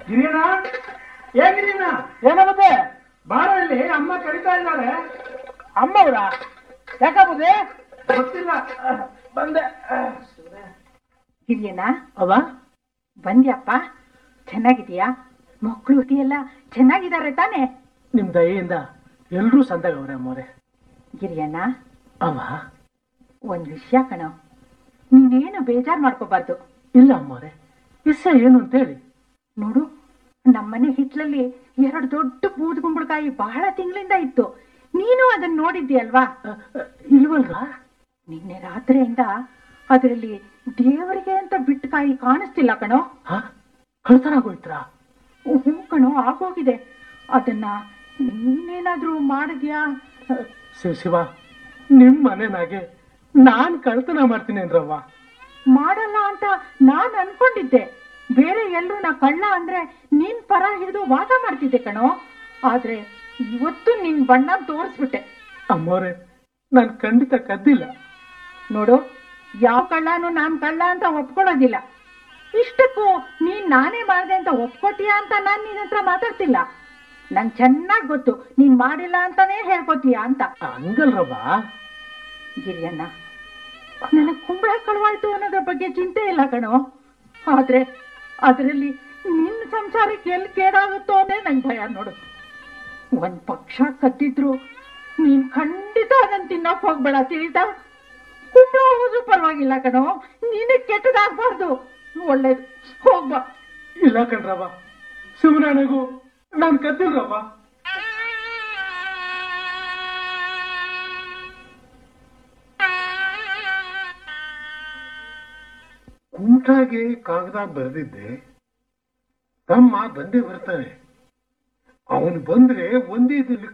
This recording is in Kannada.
ಗಿರಿಯಣ್ಣ ಏ ಗಿರಿಯಣ್ಣ ಏನಾಗುತ್ತೆ ಬಾರ ಇಲ್ಲಿ ಅಮ್ಮ ಕರಿತಾ ಇದ್ದಾಳೆ ಅಮ್ಮ ಅವ್ರ ಯಾಕಾಗುತ್ತೆ ಗೊತ್ತಿಲ್ಲ ಅಹ್, ಬಂದೆ ಅಹ್, ಶಿವನೇ. ಹಿರಿಯಣ್ಣ ಅವ ಬಂದ್ಯಪ್ಪ ಚೆನ್ನಾಗಿದೀಯಾ ಮಕ್ಕಳು ಎಲ್ಲ ಚೆನ್ನಾಗಿದ್ದಾರೆ ತಾನೆ ನಿಮ್ ದಯೆಯಿಂದ ಎಲ್ರೂ ಸಂದಾಗವ್ರೆ ಅಮ್ಮವ್ರೆ ಗಿರಿಯಣ್ಣ ಅವ ಒಂದ್ ವಿಷಯ ಕಣೋ ನೀನೇನು ಬೇಜಾರ್ ಮಾಡ್ಕೋಬಾರ್ದು ಇಲ್ಲ ಅಮ್ಮವ್ರೆ ವಿಷಯ ಏನು ಅಂತ ಹೇಳಿ ನೋಡು ನಮ್ಮನೆ ಹಿತ್ಲಲ್ಲಿ ಎರಡು ದೊಡ್ಡ ಬೂದ್ಗುಂಬಳಕಾಯಿ ಬಹಳ ತಿಂಗಳಿಂದ ಇತ್ತು ನೀನು ಅದನ್ನ ನೋಡಿದ್ಯಲ್ವಾ ಅ, ಅ, ಇಲ್ವಲ್ರ ನಿನ್ನೆ ರಾತ್ರಿಯಿಂದ ಅದರಲ್ಲಿ ದೇವರಿಗೆ ಅಂತ ಬಿಟ್ಟ ಕಾಯಿ ಕಾಣಿಸ್ತಿಲ್ಲ ಕಣೋ ಹ ಕಳ್ತನ ಆಗೋಯ್ತ್ರ ಹೂ ಕಣೋ ಆಗೋಗಿದೆ ಅದನ್ನ ನೀನೇನಾದ್ರೂ ಮಾಡಿದ್ಯಾ ಶಿವ ಶಿವ ನಿಮ್ ಮನೆನಾಗೆ ನಾನ್ ಕಳ್ತನ ಮಾಡ್ತೀನಿ ಅಂದ್ರವ್ವ ಮಾಡಲ್ಲ ಅಂತ ನಾನ್ ಅನ್ಕೊಂಡಿದ್ದೆ ಬೇರೆ ಎಲ್ರು ನಾ ಕಳ್ಳ ಅಂದ್ರೆ ನಿನ್ ಪರ ಹಿಡಿದು ವಾದ ಮಾಡ್ತಿದ್ದೆ ಕಣೋ ಆದ್ರೆ ಇವತ್ತು ನಿನ್ ಬಣ್ಣ ತೋರಿಸ್ಬಿಟ್ಟೆ ಅಮ್ಮವ್ರೆ ನಾನ್ ಖಂಡಿತ ಕದ್ದಿಲ್ಲ ನೋಡು ಯಾವ ಕಳ್ಳನು ನಾನ್ ಕಳ್ಳ ಅಂತ ಒಪ್ಕೊಳ್ಳೋದಿಲ್ಲ ಇಷ್ಟಕ್ಕೂ ನೀನ್ ನಾನೇ ಮಾಡ್ದೆ ಅಂತ ಒಪ್ಕೋತೀಯ ಅಂತ ನಾನ್ ನಿನ್ ಹತ್ರ ಮಾತಾಡ್ತಿಲ್ಲ ನಂಗ್ ಚೆನ್ನಾಗ್ ಗೊತ್ತು ನೀನ್ ಮಾಡಿಲ್ಲ ಅಂತಾನೇ ಹೇಳ್ಕೊತೀಯ ಅಂತ ಹಂಗಲ್ರವ್ವ ಗಿರಿಯಣ್ಣ ನನಗ್ ಕುಂಬಳ ಕಳುವಾಯ್ತು ಅನ್ನೋದ್ರ ಬಗ್ಗೆ ಚಿಂತೆ ಇಲ್ಲ ಕಣೋ ಆದ್ರೆ ಅದರಲ್ಲಿ ನಿನ್ನ ಸಂಸಾರಕ್ಕೆ ಎಲ್ಲಿ ಕೇಡಾಗುತ್ತೋ ಅನ್ನೇ ನಂಗೆ ಭಯ ನೋಡು ಒಂದ್ ಪಕ್ಷ ಕದ್ದಿದ್ರು ನೀನ್ ಖಂಡಿತ ಅದನ್ನ ತಿನ್ನಕ್ ಹೋಗ್ಬೇಡ ತಿಳಿತಾ ಕುಂಬಳ ಹೋದ್ರು ಪರವಾಗಿಲ್ಲ ಕಣೋ ನಿನಗ್ ಕೆಟ್ಟದಾಗ್ಬಾರ್ದು ಒಳ್ಳೇದು ಹೋಗ್ಬಾ ಇಲ್ಲ ಕಣ್ರವ್ವ ಶಿವನಾಣಗೂ ನಾನ್ ಕದ್ದಿಲ್ರವ್ವ ಕುಮಟಾಗೆ ಕಾಗದ ಬರೆದಿದ್ದೆ ತಮ್ಮ ಬಂದೇ ಬರ್ತಾನೆ ಅವನು ಬಂದ್ರೆ ಒಂದೇ ದಿನ